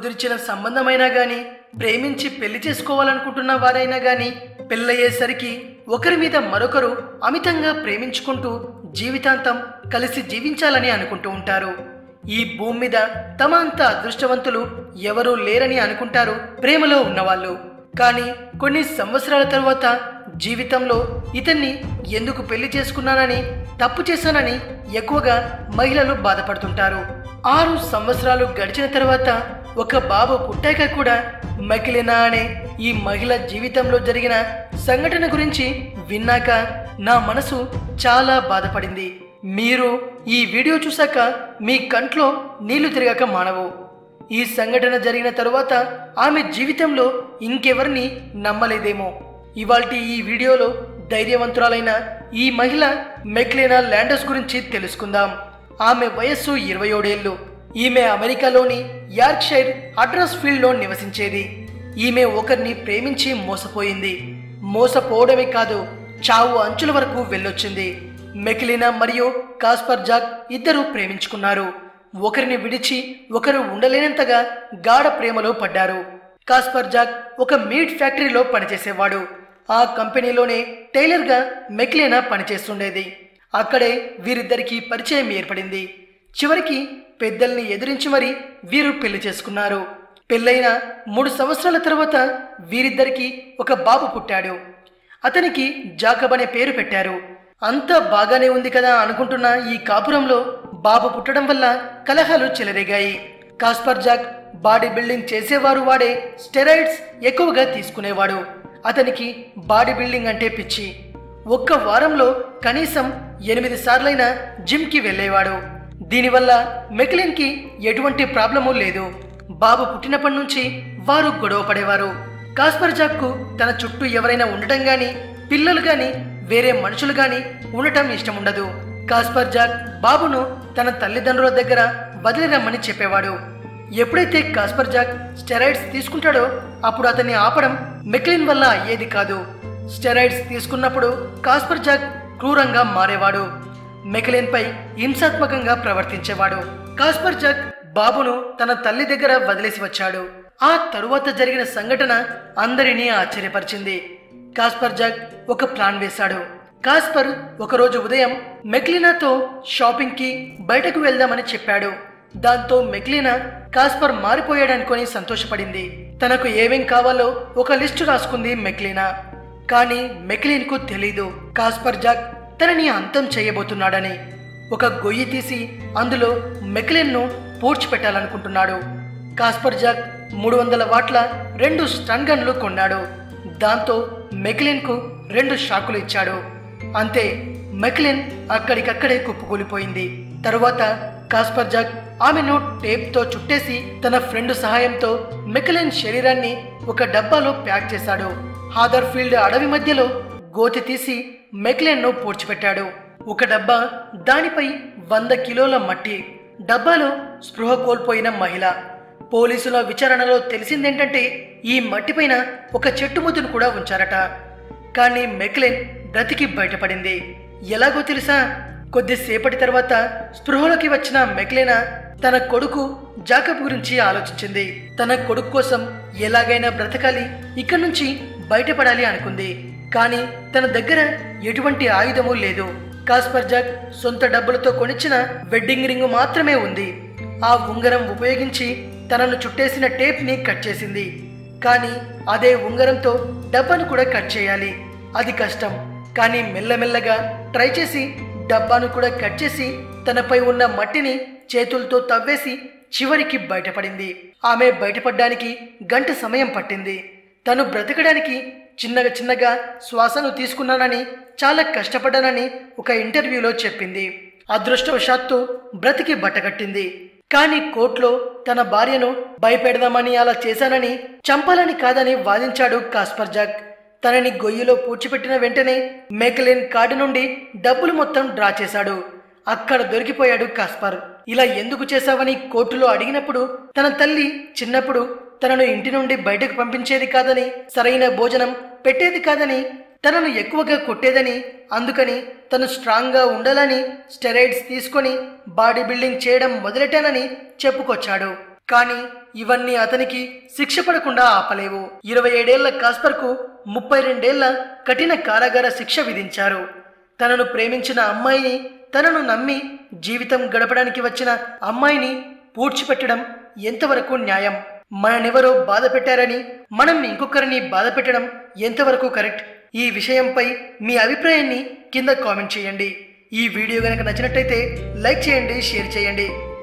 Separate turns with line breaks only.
కుదిర్చిన సంబంధమైనా గాని ప్రేమించి పెళ్లి చేసుకోవాలనుకుంటున్న వారైనా గాని పెళ్ళయ్యేసరికి ఒకరి మీద మరొకరు అమితంగా ప్రేమించుకుంటూ జీవితాంతం కలిసి జీవించాలని అనుకుంటూ ఉంటారు ఈ భూమి మీద తమ అంత అదృష్టవంతులు ఎవరూ లేరని అనుకుంటారు ప్రేమలో ఉన్నవాళ్ళు కానీ కొన్ని సంవత్సరాల తరువాత జీవితంలో ఇతన్ని ఎందుకు పెళ్లి చేసుకున్నానని తప్పు చేశానని ఎక్కువగా మహిళలు బాధపడుతుంటారు ఆరు సంవత్సరాలు గడిచిన తర్వాత ఒక బాబు పుట్టాక కూడా మకిలినా అనే ఈ మహిళ జీవితంలో జరిగిన సంఘటన గురించి విన్నాక నా మనసు చాలా బాధపడింది మీరు ఈ వీడియో చూశాక మీ కంట్లో నీళ్లు తిరగక మానవు ఈ సంఘటన జరిగిన తరువాత ఆమె జీవితంలో ఇంకెవరిని నమ్మలేదేమో ఇవాల్టి ఈ వీడియోలో ధైర్యవంతురాలైన ఈ మహిళ మెక్లేనా ల్యాండర్స్ గురించి తెలుసుకుందాం ఆమె వయస్సు ఇరవై ఏడేళ్లు ఈమె అమెరికాలోని యార్క్షైర్ అడ్రస్ ఫీల్డ్లో నివసించేది ఈమె ఒకరిని ప్రేమించి మోసపోయింది మోసపోవడమే కాదు చావు అంచుల వరకు వెళ్ళొచ్చింది మెకిలినా మరియు కాస్పర్ జాక్ ఇద్దరు ప్రేమించుకున్నారు ఒకరిని విడిచి ఒకరు ఉండలేనంతగా గాఢ ప్రేమలో పడ్డారు కాస్పర్ జాక్ ఒక మీట్ ఫ్యాక్టరీలో పనిచేసేవాడు ఆ కంపెనీలోనే టైలర్గా మెక్లేనా పనిచేస్తుండేది అక్కడే వీరిద్దరికీ పరిచయం ఏర్పడింది చివరికి పెద్దల్ని ఎదిరించి మరి వీరు పెళ్లి చేసుకున్నారు పెళ్ళైన మూడు సంవత్సరాల తర్వాత వీరిద్దరికి ఒక బాబు పుట్టాడు అతనికి జాకబ్ అనే పేరు పెట్టారు అంతా బాగానే ఉంది కదా అనుకుంటున్న ఈ కాపురంలో బాబు పుట్టడం వల్ల కలహాలు చెలరేగాయి కాస్పర్ జాక్ బాడీ బిల్డింగ్ చేసేవారు వాడే స్టెరాయిడ్స్ ఎక్కువగా తీసుకునేవాడు అతనికి బాడీ బిల్డింగ్ అంటే పిచ్చి ఒక్క వారంలో కనీసం ఎనిమిది సార్లైనా జిమ్కి వెళ్ళేవాడు దీనివల్ల మెక్లిన్కి ఎటువంటి ప్రాబ్లము లేదు బాబు పుట్టినప్పటి నుంచి వారు గొడవ పడేవారు కాస్పర్ జాక్కు తన చుట్టూ ఎవరైనా ఉండటం గాని పిల్లలు గాని వేరే మనుషులు గాని ఉండటం ఇష్టం ఉండదు కాస్పర్ జాక్ బాబును తన తల్లిదండ్రుల దగ్గర వదిలిరమ్మని చెప్పేవాడు ఎప్పుడైతే కాస్పర్ జాక్ స్టెరాయిడ్స్ తీసుకుంటాడో అప్పుడు అతన్ని ఆపడం మెక్లిన్ వల్ల అయ్యేది కాదు స్టెరాయిడ్స్ తీసుకున్నప్పుడు కాస్పర్ జాక్ క్రూరంగా మారేవాడు మెక్లిన్ పై హింసాత్మకంగా ప్రవర్తించేవాడు కాస్పర్ జాక్ బాబును తన తల్లి దగ్గర వదిలేసి వచ్చాడు ఆ తరువాత జరిగిన సంఘటన అందరినీ ఆశ్చర్యపరిచింది కాస్పర్ జాక్ ఒక ప్లాన్ వేశాడు కాస్పర్ ఒకరోజు ఉదయం మెక్లినాతో షాపింగ్ కి బయటకు వెళ్దామని చెప్పాడు దాంతో మెక్లినా కాస్పర్ మారిపోయాడనుకొని సంతోషపడింది తనకు ఏమేం కావాలో ఒక లిస్టు రాసుకుంది మెక్లినా కానీ మెక్లిన్కు తెలీదు కాస్పర్ జాక్ తనని అంతం చేయబోతున్నాడని ఒక గొయ్యి తీసి అందులో మెక్లిన్ను పూడ్చిపెట్టాలనుకుంటున్నాడు కాస్పర్ జాక్ మూడు వందల వాట్ల రెండు స్టన్ గన్లు కొన్నాడు దాంతో మెక్లిన్కు రెండు షాకులు ఇచ్చాడు అంతే మెక్లిన్ అక్కడికక్కడే కుప్పకూలిపోయింది తరువాత కాస్పర్ జాక్ ఆమెను టేప్తో చుట్టేసి తన ఫ్రెండ్ సహాయంతో మెక్లిన్ శరీరాన్ని ఒక డబ్బాలో ప్యాక్ చేశాడు హాదర్ఫీల్డ్ అడవి మధ్యలో గోతి తీసి మెక్లెన్ను పూడ్చిపెట్టాడు ఒక డబ్బా దానిపై వంద కిలోల మట్టి డబ్బాలో స్పృహ కోల్పోయిన మహిళ పోలీసుల విచారణలో తెలిసిందేంటంటే ఈ మట్టిపైన ఒక చెట్టు ముద్దును కూడా ఉంచారట కానీ మెక్లెన్ బ్రతికి బయటపడింది ఎలాగో తెలుసా కొద్దిసేపటి తర్వాత స్పృహలోకి వచ్చిన మెక్లెనా తన కొడుకు జాకబ్ గురించి ఆలోచించింది తన కొడుకు కోసం ఎలాగైనా బ్రతకాలి ఇక్కడి నుంచి బయటపడాలి అనుకుంది కానీ తన దగ్గర ఎటువంటి ఆయుధము లేదు కాస్పర్ జాక్ సొంత డబ్బులతో కొనిచ్చిన వెడ్డింగ్ రింగ్ మాత్రమే ఉంది ఆ ఉంగరం ఉపయోగించి తనను చుట్టేసిన టేప్ ని కట్ చేసింది కానీ అదే ఉంగరంతో డబ్బాను కూడా కట్ చేయాలి అది కష్టం కానీ మెల్లమెల్లగా ట్రై చేసి డబ్బాను కూడా కట్ చేసి తనపై ఉన్న మట్టిని చేతులతో తవ్వేసి చివరికి బయటపడింది ఆమె బయటపడ్డానికి గంట సమయం పట్టింది తను బ్రతకడానికి చిన్నగా చిన్నగా శ్వాసను తీసుకున్నానని చాలా కష్టపడ్డానని ఒక ఇంటర్వ్యూలో చెప్పింది అదృష్టవశాత్తు బ్రతికి బట్టకట్టింది కానీ కోర్టులో తన భార్యను భయపెడదామని అలా చేశానని చంపాలని కాదని వాదించాడు కాస్పర్ జాక్ తనని గొయ్యిలో పూడ్చిపెట్టిన వెంటనే మేకలిన్ కార్డు నుండి డబ్బులు మొత్తం డ్రా చేశాడు అక్కడ దొరికిపోయాడు కాస్పర్ ఇలా ఎందుకు చేశావని కోర్టులో అడిగినప్పుడు తన తల్లి చిన్నప్పుడు తనను ఇంటి నుండి బయటకు పంపించేది కాదని సరైన భోజనం పెట్టేది కాదని తనను ఎక్కువగా కొట్టేదని అందుకని తను స్ట్రాంగ్గా ఉండాలని స్టెరాయిడ్స్ తీసుకొని బాడీ బిల్డింగ్ చేయడం మొదలెట్టానని చెప్పుకొచ్చాడు కానీ ఇవన్నీ అతనికి శిక్ష పడకుండా ఆపలేవు ఇరవై ఏడేళ్ల కాస్పర్కు ముప్పై రెండేళ్ల కఠిన కారాగార శిక్ష విధించారు తనను ప్రేమించిన అమ్మాయిని తనను నమ్మి జీవితం గడపడానికి వచ్చిన అమ్మాయిని పూడ్చిపెట్టడం ఎంతవరకు న్యాయం మననెవరో బాధ పెట్టారని మనం ఇంకొకరిని బాధ పెట్టడం ఎంతవరకు కరెక్ట్ ఈ విషయంపై మీ అభిప్రాయాన్ని కింద కామెంట్ చేయండి ఈ వీడియో గనక నచ్చినట్టయితే లైక్ చేయండి షేర్ చేయండి